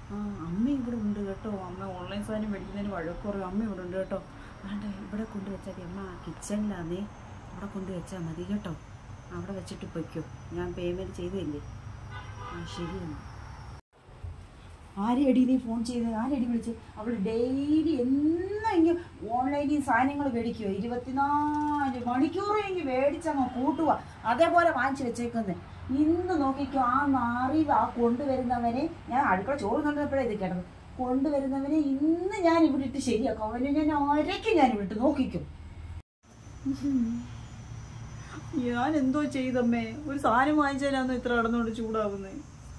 ആ അമ്മ ഇവിടെ ഉണ്ട് കേട്ടോ അമ്മ ഓൺലൈൻ സാധനം മേടിക്കുന്നതിന് വഴക്ക് പറയും അമ്മ ഇവിടെ ഉണ്ട് കേട്ടോ വേണ്ട ഇവിടെ കൊണ്ട് വെച്ചാൽ മതി അമ്മ കിച്ചണിലാന്നേ അവിടെ കൊണ്ട് വെച്ചാൽ മതി കേട്ടോ അവിടെ വെച്ചിട്ട് പൊയ്ക്കോ ഞാൻ പേയ്മെൻറ്റ് ചെയ്തില്ലേ ആ ശരി എന്നാ ആരെയടി നീ ഫോൺ ചെയ്ത് ആരെയടി വിളിച്ച് അവൾ ഡെയിലി എന്നും ഇങ്ങനെ ഓൺലൈനിൽ സാധനങ്ങൾ മേടിക്കുമോ ഇരുപത്തിനാല് മണിക്കൂറും ഇങ്ങനെ മേടിച്ചങ്ങ് കൂട്ടുക അതേപോലെ വാങ്ങിച്ചു വെച്ചേക്കുന്നത് ഇന്ന് നോക്കിക്കോ ആ നാറി ആ കൊണ്ടുവരുന്നവനെ ഞാൻ അടുക്കള ചോറ് കണ്ടപ്പോഴേ ഇത് കിടന്നു കൊണ്ടുവരുന്നവനെ ഇന്ന് ഞാൻ ഇവിടെ ഇട്ട് ശരിയാക്കും അവനെ ഞാൻ ഒരയ്ക്ക് ഞാൻ ഇവിടെ ഇട്ട് നോക്കിക്കും ഞാൻ എന്തോ ചെയ്തമ്മേ ഒരു സാധനം വാങ്ങിച്ചാലാന്ന് ഇത്ര കടന്നുകൊണ്ട് ചൂടാവുന്നേ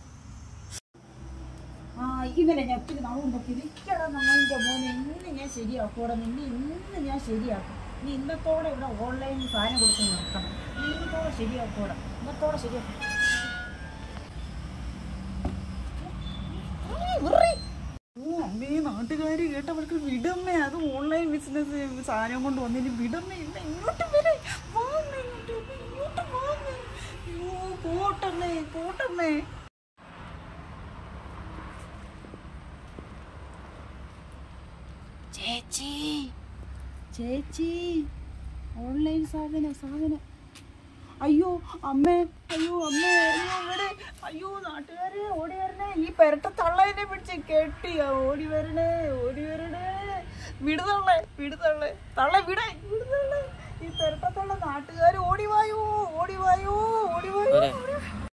ആ ഇവനെ ഞാൻ ഒത്തിരി നാളുകൊണ്ട് പിരിക്കണം നമ്മളിൻ്റെ മോനെ ഇന്ന് ഞാൻ ശരിയാക്കൂടെ നിന്നെ ഇന്ന് ഞാൻ ശരിയാക്കും നീ ഇന്നത്തോടെ ഇവിടെ ഓൺലൈനിൽ സാധനം കൊടുത്ത് നിർത്തണം നീ ഇന്നത്തോടെ ശരിയാക്കൂടെ ഇന്നത്തോടെ ശരിയാക്കും ഓ അമ്മേ നാട്ടുകാര് കേട്ടവർക്ക് വിടമ്മേ അത് ഓൺലൈൻ ബിസിനസ് സാധനം കൊണ്ട് വന്നിട്ട് വിടമ്മേ ഇല്ല ഇങ്ങോട്ട് വരെ വാങ്ങേ ഇങ്ങോട്ട് വരെ, ഇങ്ങോട്ട് വാങ്ങേ അയ്യോ പോട്ടമ്മേ പോട്ടമ്മേ ചേച്ചി ചേച്ചി ഓൺലൈൻ സാധനം സാധനം അയ്യോ അമ്മേ അയ്യോ അമ്മേ അയ്യോ ഇവിടെ അയ്യോ നാട്ടുകാരെ ഓടി വരണേ ഈ പെരട്ട തള്ളേനെ പിടിച്ച് കെട്ടിയാ ഓടി വരണേ ഓടി വരണേ വിടുതള്ളേ വിടുതള്ളേ തള്ള വിടേ വിടുതള്ളേ ഈ പെരട്ട തള്ള നാട്ടുകാർ ഓടി വായോ ഓടി വായോ ഓടി വായോ